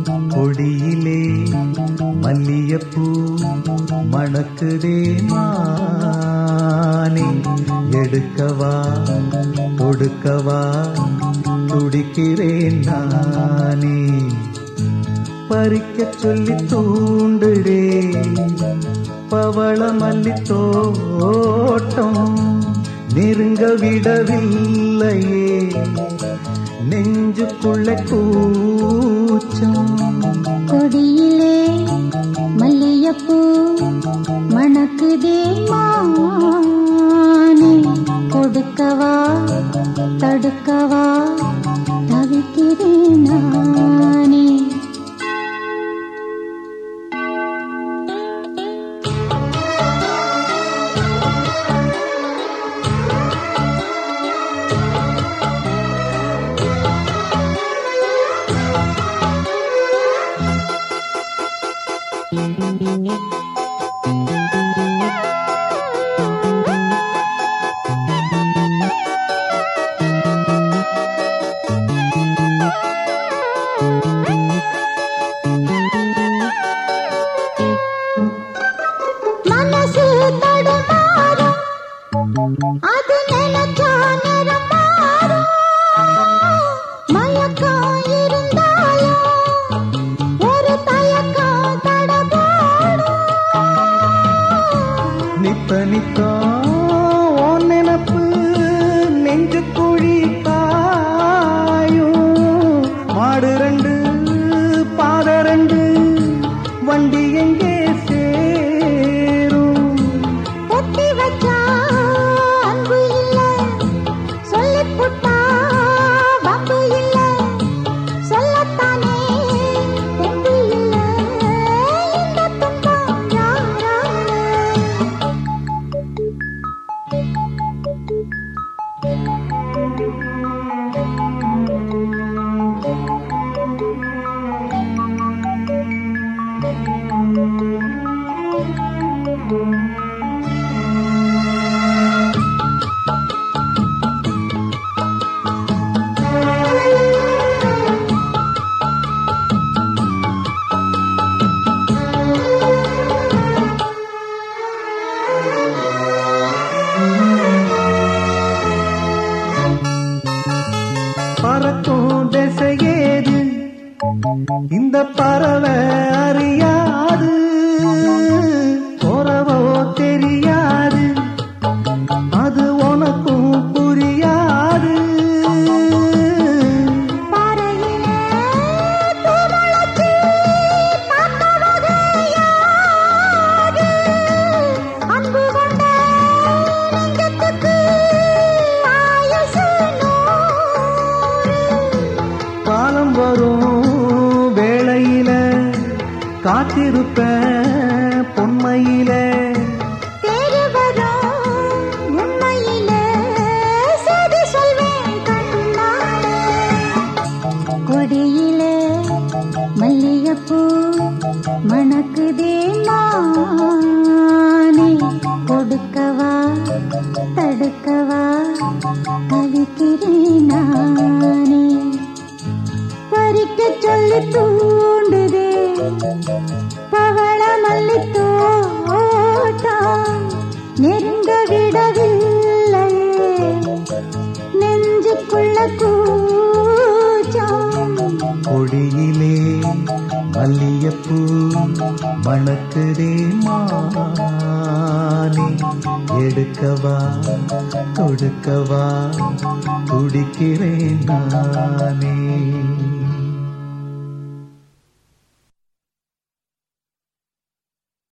கொடியிலே மல்லியப்பூ மணக்குதே மானே எடுக்கவா கொடுக்கவா துடிக்கிறேன் நானே பறிக்க சொல்லி தூண்டுடே பவள மல்லி தோட்டம் நெருங்க விடவில்லையே நெஞ்சுக்குள்ள கூச்சம் கொடியிலே மல்லியப்பூ மணக்குதே மானே கொடுக்கவா தடுக்கவா தவிக்கிறேன் நானே மனசு தடுமாறும் அது நினைச்சா நிறம் மாறும் மயக்கம் இருந்தாலும் ஒரு தயக்கம் தடபாடும் நித்த நித்தா உன் நினப்பு நெஞ்சு குழி காயும் மாடு ரெண்டு பாத ரெண்டு வண்டி எங்கே சேரும் ஒத்தி வச்சா அன்பு இல்ல சொல்லிப் புட்டா வம்பு இல்ல சொல்லத்தானே தெம்பு இல்ல இந்த துன்பம் யாரால பறக்கும் திசையேது இந்த பறவை அறியாது உறவோ தெரியாது அது உனக்கும் புரியாது பாறையிலே பூமுளைச்சி பார்த்தவகை யாது. அன்பு கொண்ட நெஞ்சத்துக்கு ஆயுசு நூறு. காலம் வரும் வேளையில காத்திருப்பேன் பொன்மையில தேடி வரும் உண்மையிலே செய்தி சொல்வேன் கண்ணாலே. கொடியிலே மல்லிகைப்பூ மணக்குதே மானே கொடுக்கவா தடுக்கவா தவிக்கிறேன் நானே பறிக்க சொல்லி தூண்டுதே பவள மல்லி தோட்டம் நெருங்க விடவில்லையே நெஞ்சுக்குள்ள கூச்சம் கொடியிலே மல்லியப்பூ மணக்குதே மானே எடுக்கவா கொடுக்கவா துடிக்கிறேன் நானே